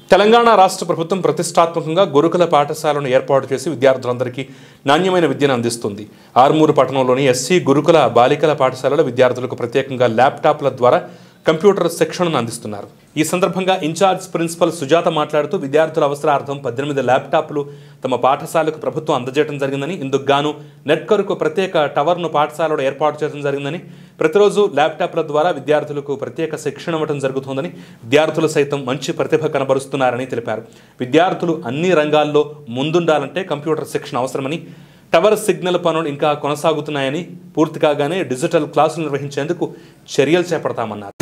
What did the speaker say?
తెలంగాణ రాష్ట్ర ప్రభుత్వం ప్రతిష్టాత్మకంగా గురుకుల పాఠశాలను ఏర్పాటు చేసి విద్యార్థులందరికీ నాణ్యమైన విద్యను అందిస్తుంది ఆర్మూరు పట్టణంలోని ఎస్సీ గురుకుల బాలికల పాఠశాలలో విద్యార్థులకు ప్రత్యేకంగా ల్యాప్టాప్ల ద్వారా కంప్యూటర్ శిక్షణను అందిస్తున్నారు ఈ సందర్భంగా ఇన్ఛార్జ్ ప్రిన్సిపల్ సుజాత మాట్లాడుతూ విద్యార్థుల అవసరార్థం పద్దెనిమిది ల్యాప్టాప్లు తమ పాఠశాలకు ప్రభుత్వం అందజేయడం జరిగిందని ఇందుకు గాను నెట్ కొరకు ప్రత్యేక టవర్ను పాఠశాలలో ఏర్పాటు చేయడం జరిగిందని ప్రతిరోజు ల్యాప్టాప్ల ద్వారా విద్యార్థులకు ప్రత్యేక శిక్షణ ఇవ్వడం జరుగుతోందని విద్యార్థులు సైతం మంచి ప్రతిభ కనబరుస్తున్నారని తెలిపారు విద్యార్థులు అన్ని రంగాల్లో ముందుండాలంటే కంప్యూటర్ శిక్షణ అవసరమని టవర్ సిగ్నల్ పనులు ఇంకా కొనసాగుతున్నాయని పూర్తి కాగానే డిజిటల్ క్లాసులు నిర్వహించేందుకు చర్యలు చేపడతామన్నారు